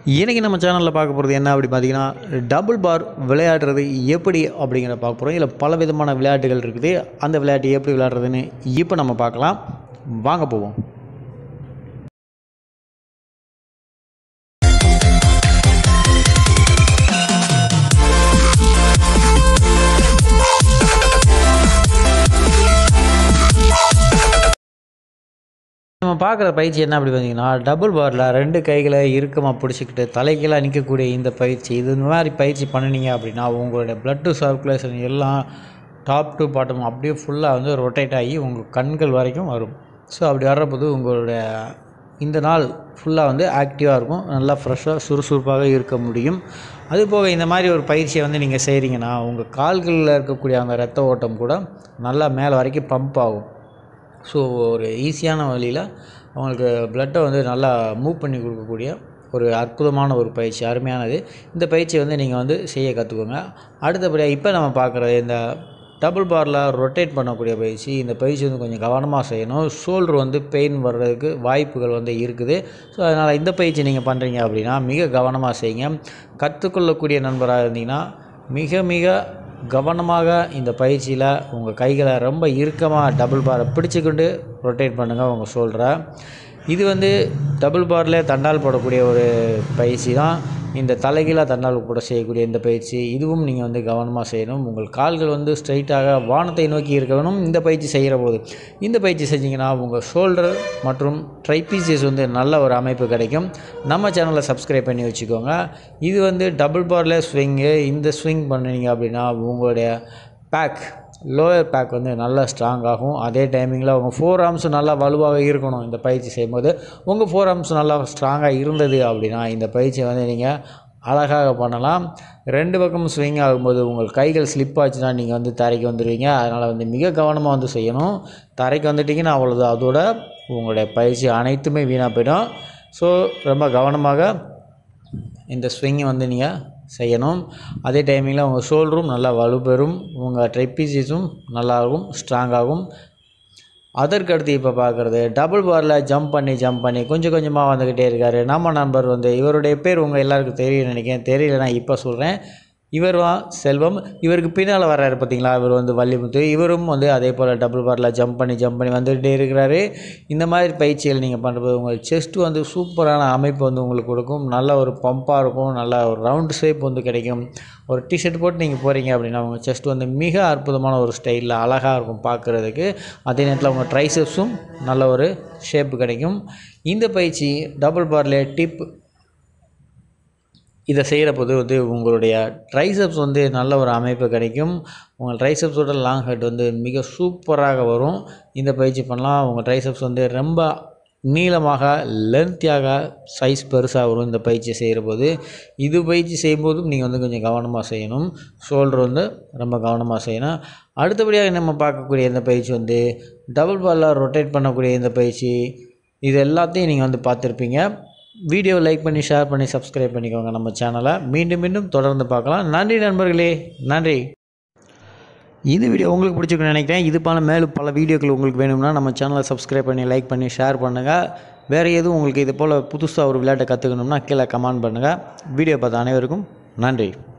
இன்றைக்கி நம்ம சேனலில் பார்க்க போகிறது என்ன அப்படி பார்த்தீங்கன்னா டபுள் பார் விளையாடுறது எப்படி அப்படிங்கிறத பார்க்க போகிறோம் இதில் பல விதமான விளையாட்டுகள் இருக்குது அந்த விளையாட்டு எப்படி விளையாடுறதுன்னு இப்போ நம்ம பார்க்கலாம் வாங்க போவோம் நம்ம பார்க்குற பயிற்சி என்ன அப்படி பார்த்தீங்கன்னா டபுள் பாரில் ரெண்டு கைகளை இறுக்கமாக பிடிச்சிக்கிட்டு தலைகீழாக நிற்கக்கூடிய இந்த பயிற்சி இது இந்த மாதிரி பயிற்சி பண்ணினீங்க அப்படின்னா உங்களுடைய பிளட்டு சர்க்குலேஷன் எல்லாம் டாப் டு பாட்டம் அப்படியே ஃபுல்லாக வந்து ரொட்டேட் ஆகி உங்கள் கண்கள் வரைக்கும் வரும் ஸோ அப்படி வர்றபோது உங்களுடைய இந்த நாள் ஃபுல்லாக வந்து ஆக்டிவாக இருக்கும் நல்லா ஃப்ரெஷ்ஷாக சுறுசுறுப்பாக இருக்க முடியும் அதுபோக இந்த மாதிரி ஒரு பயிற்சியை வந்து நீங்கள் செய்கிறீங்கன்னா உங்கள் கால்களில் இருக்கக்கூடிய அந்த ரத்த ஓட்டம் கூட நல்லா மேலே வரைக்கும் பம்ப் ஆகும் ஸோ ஒரு ஈஸியான வழியில் அவங்களுக்கு பிளட்டை வந்து நல்லா மூவ் பண்ணி கொடுக்கக்கூடிய ஒரு அற்புதமான ஒரு பயிற்சி அருமையானது இந்த பயிற்சியை வந்து நீங்கள் வந்து செய்ய கற்றுக்கோங்க அடுத்தபடியாக இப்போ நம்ம பார்க்குற இந்த டபுள் பாரில் ரொட்டேட் பண்ணக்கூடிய பயிற்சி இந்த பயிற்சி வந்து கொஞ்சம் கவனமாக செய்யணும் ஷோல்டர் வந்து பெயின் வர்றதுக்கு வாய்ப்புகள் வந்து இருக்குது ஸோ அதனால் இந்த பயிற்சி நீங்கள் பண்ணுறீங்க அப்படின்னா மிக கவனமாக செய்யுங்க கற்றுக்கொள்ளக்கூடிய நண்பராக இருந்தீங்கன்னா மிக மிக கவனமாக இந்த பயிற்சியில் உங்கள் கைகளை ரொம்ப இறுக்கமாக டபுள் பாரை பிடிச்சிக்கொண்டு ரொட்டேட் பண்ணுங்கள் உங்கள் ஷோல்டரை இது வந்து டபுள் பாரில் தண்டால் போடக்கூடிய ஒரு பயிற்சி தான் இந்த தலைகீழாக தண்டால் போட செய்யக்கூடிய இந்த பயிற்சி இதுவும் நீங்கள் வந்து கவனமாக செய்யணும் உங்கள் கால்கள் வந்து ஸ்ட்ரைட்டாக வானத்தை நோக்கி இருக்க வேணும் இந்த பயிற்சி செய்கிற போது இந்த பயிற்சி செஞ்சிங்கன்னா உங்கள் ஷோல்டர் மற்றும் ட்ரைபீசியஸ் வந்து நல்ல ஒரு அமைப்பு கிடைக்கும் நம்ம சேனலை சப்ஸ்கிரைப் பண்ணி வச்சுக்கோங்க இது வந்து டபுள் பாரில் ஸ்விங்கு இந்த ஸ்விங் பண்ணீங்க அப்படின்னா உங்களுடைய பேக் லோயர் பேக் வந்து நல்லா ஸ்ட்ராங் ஆகும் அதே டைமிங்கில் உங்கள் ஃபோர் ஆர்ம்ஸ் நல்லா வலுவாக இருக்கணும் இந்த பயிற்சி செய்யும்போது உங்கள் ஃபோர் ஆர்ம்ஸ் நல்லா ஸ்ட்ராங்காக இருந்தது அப்படின்னா இந்த பயிற்சியை வந்து நீங்கள் அழகாக பண்ணலாம் ரெண்டு பக்கமும் ஸ்விங் ஆகும்போது உங்கள் கைகள் ஸ்லிப் ஆச்சுன்னா நீங்கள் வந்து தரைக்கு வந்துடுவீங்க அதனால் வந்து மிக கவனமாக வந்து செய்யணும் தரைக்கு வந்துட்டிங்கன்னா அவ்வளோதான் அதோட உங்களுடைய பயிற்சி அனைத்துமே வீணாக போயிடும் ஸோ ரொம்ப கவனமாக இந்த ஸ்விங்கை வந்து நீங்கள் செய்யணும் அதே டைமிங்கில் உங்கள் ஷோல்டரும் நல்லா வலுப்பெறும் உங்கள் ட்ரெப்பீசிஸும் நல்லாகும் ஸ்ட்ராங்காகும் அதற்கு அடுத்து இப்போ பார்க்குறது டபுள் பாரில் ஜம்ப் பண்ணி ஜம்ப் பண்ணி கொஞ்சம் கொஞ்சமாக வந்துக்கிட்டே இருக்கார் நம்ம நண்பர் வந்து இவருடைய பேர் உங்கள் எல்லாருக்கும் தெரியும் நினைக்கிறேன் தெரியல நான் இப்போ சொல்கிறேன் இவர் வா செல்வம் இவருக்கு பின்னால் வர்றாரு பார்த்தீங்களா இவர் வந்து வள்ளிமுத்து இவரும் வந்து அதே போல் டபுள் பாரில் ஜம்ப் பண்ணி ஜம்ப் பண்ணி வந்துகிட்டே இருக்கிறாரு இந்த மாதிரி பயிற்சிகள் நீங்கள் பண்ணுறது உங்கள் செஸ்ட் வந்து சூப்பரான அமைப்பு வந்து உங்களுக்கு கொடுக்கும் நல்ல ஒரு பம்பாக இருக்கும் நல்ல ஒரு ரவுண்ட் ஷேப் வந்து கிடைக்கும் ஒரு டிஷர்ட் போட்டு நீங்கள் போகிறீங்க அப்படின்னா உங்கள் செஸ்ட் வந்து மிக அற்புதமான ஒரு ஸ்டைலில் அழகாக இருக்கும் பார்க்குறதுக்கு அதே நேரத்தில் உங்கள் ட்ரைசெப்ஸும் நல்ல ஒரு ஷேப்பு கிடைக்கும் இந்த பயிற்சி டபுள் பாரில் டிப் இதை செய்கிற போது வந்து உங்களுடைய ட்ரைசப்ஸ் வந்து நல்ல ஒரு அமைப்பு கிடைக்கும் உங்கள் ட்ரைசப்ஸோட லாங் ஹெட் வந்து மிக சூப்பராக வரும் இந்த பயிற்சி பண்ணலாம் உங்கள் ட்ரைசப்ஸ் வந்து ரொம்ப நீளமாக லென்த்தியாக சைஸ் பெருசாக வரும் இந்த பயிற்சி செய்கிற போது இது பயிற்சி செய்யும்போதும் நீங்கள் வந்து கொஞ்சம் கவனமாக செய்யணும் ஷோல்டர் வந்து ரொம்ப கவனமாக செய்யணும் அடுத்தபடியாக நம்ம பார்க்கக்கூடிய இந்த பயிற்சி வந்து டபுள் பாலில் ரொட்டேட் பண்ணக்கூடிய இந்த பயிற்சி இது எல்லாத்தையும் நீங்கள் வந்து பார்த்துருப்பீங்க வீடியோ லைக் பண்ணி ஷேர் பண்ணி சப்ஸ்கிரைப் பண்ணிக்கோங்க நம்ம சேனலை மீண்டும் மீண்டும் தொடர்ந்து பார்க்கலாம் நன்றி நண்பர்களே நன்றி இந்த வீடியோ உங்களுக்கு பிடிச்சிருக்குன்னு நினைக்கிறேன் இது போல மேலும் பல வீடியோக்கள் உங்களுக்கு வேணும்னா நம்ம சேனலை சப்ஸ்கிரைப் பண்ணி லைக் பண்ணி ஷேர் பண்ணுங்கள் வேறு எதுவும் உங்களுக்கு இது போல் புதுசாக ஒரு விளையாட்டை கற்றுக்கணும்னா கீழே கமெண்ட் பண்ணுங்கள் வீடியோ பார்த்த அனைவருக்கும் நன்றி